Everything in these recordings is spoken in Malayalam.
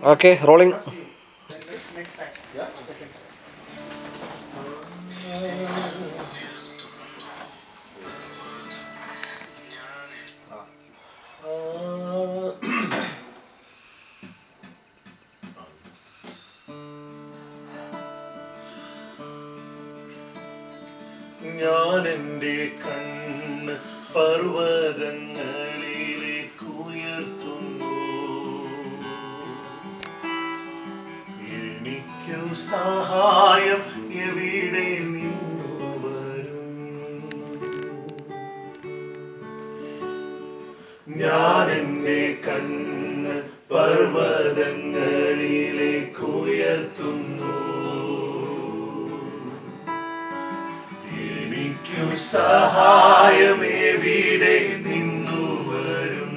ഓക്കെ റോളിംഗ് ഞാൻ എൻ്റെ കണ്ണ് പർവ്വതങ്ങളിലേക്ക് ഉയർത്തുന്നു എനിക്കു സഹായം എവിടെ നിന്നു വരും ഞാൻ എൻ്റെ കണ്ണ് പർവ്വതങ്ങളിലേക്ക് ഉയർത്തുന്നു എനിക്കു സഹായം എവിടെ നിന്നു വരും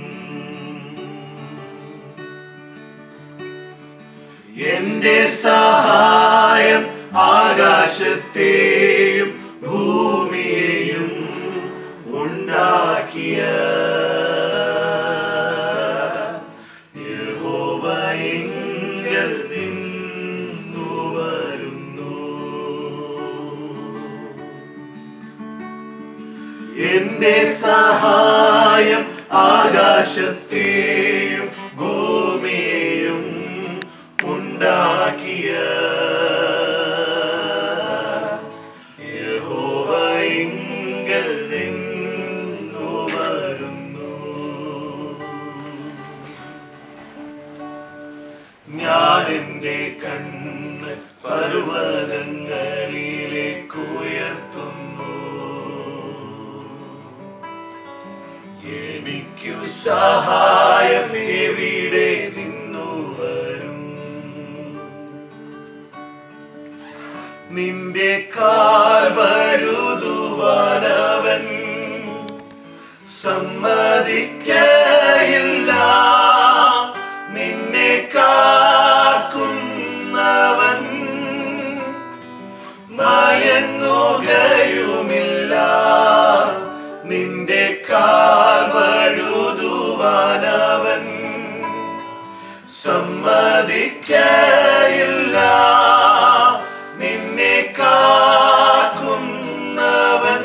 എന്റെ സഹായം ആകാശത്തെയും ഭൂമിയെയും ഉണ്ടാക്കിയ യഹോവയെങ്കിൽ നിന്നു വരുന്നു എന്റെ സഹായം ആകാശത്തെയും ഭൂമിയെയും ഉണ്ടാക്കിയ യഹോവയെങ്കിൽ നിന്നു വരുന്നു ഞാൻ എൻ്റെ കണ്ണ് പർവ്വതങ്ങളിലേക്ക് ഉയർത്തുന്നു എനിക്കു സഹായം എവിടെ നിന്നു വരും നിന്റെ കാൽ വഴുതുവാനവൻ സമ്മതിക്കയില്ല നിന്നെ കാക്കുന്നവൻ മയങ്ങുകയുമില്ല നിന്റെ കാൽ വഴുതുവാനവൻ സമ്മതിക്കയില്ല നിന്നെ കാക്കുന്നവൻ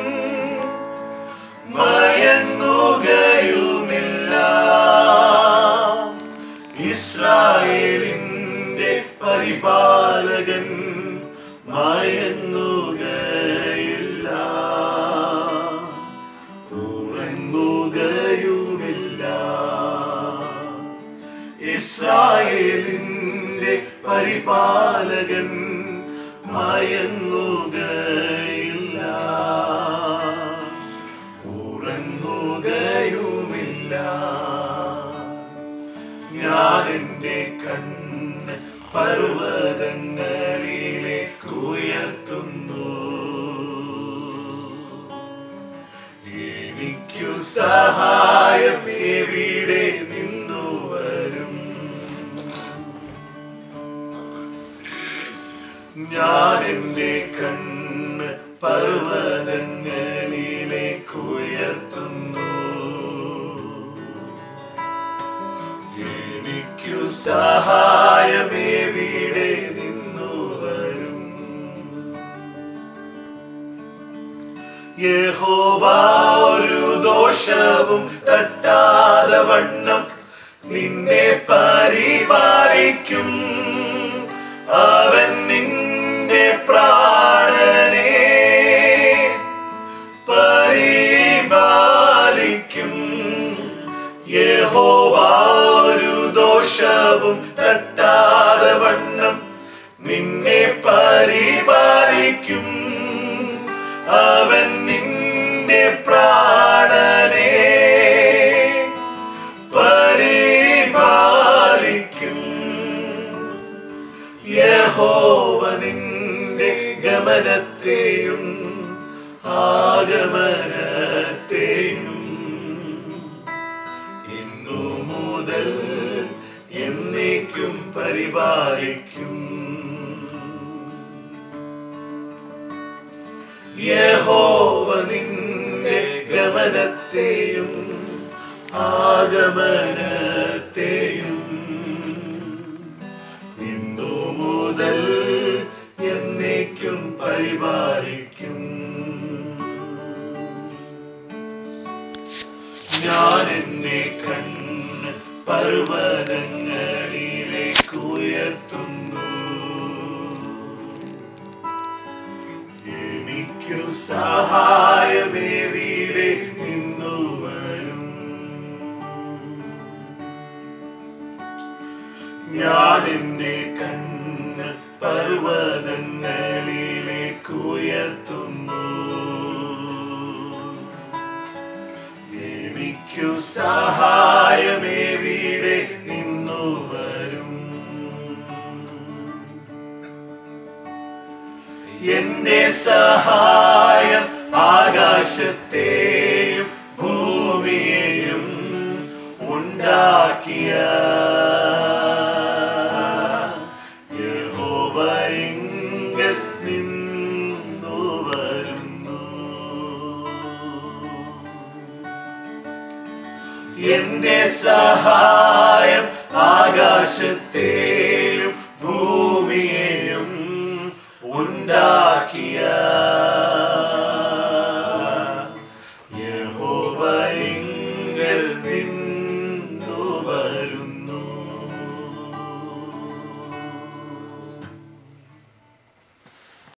മയങ്ങുകയുമില്ല ഇസ്രായേലിന്റെ പരിപാലകൻ മയങ്ങുകയില്ല ഉറങ്ങുകയുമില്ല ഇസ്രായേലിന്റെ പരിപാലകൻ മയങ്ങുകയില്ല ഉറങ്ങുകയുമില്ല ഞാൻ എൻ്റെ കണ്ണ് പർവ്വതങ്ങളിലേക്ക് ഉയർത്തുന്നു എനിക്കു സഹായം എവിടെ നിന്നു വരും ഞാൻ എൻ്റെ കണ്ണ് പർവ്വതങ്ങളിലേക്ക് ഉയർത്തുന്നു എനിക്കു സഹായം എവിടെ നിന്നു വരും യഹോവ ഒരു ദോഷവും തട്ടാതെ വണ്ണം നിന്നെ പരിപാലിക്കും അവൻ നിന്റെ പ്രാണനെ പരിപാലിക്കും യഹോവ ഒരു ദോഷവും തട്ടാതെ വണ്ണം നിന്നെ പരിപാലിക്കും അവൻ നിന്റെ പ്രാണനെ പരിപാലിക്കും യഹോവ നിന്റെ ഗമനത്തെയും ആഗമനത്തെയും ഇന്നു മുതൽ എന്നേക്കും പരിപാലിക്കും യഹോവ നിന്റെ ഗമനത്തെയും ആഗമനത്തെയും ഞാൻ എന്റെ കണ്ണ് പർവ്വതങ്ങളിലേക്ക് ഉയർത്തുന്നു എനിക്കു സഹായമെവിടെ നിന്നു വരും എന്റെ സഹായം ആകാശത്തെയും ഭൂമിയെയും ഉണ്ടാക്കിയ യഹോവയിങ്കൽ നിന്നു വരുന്നു എന്റെ സഹായം ആകാശത്തെയും ഭൂമിയെയും ഉണ്ടാക്കിയ യഹോവയിങ്കൽ നിന്നു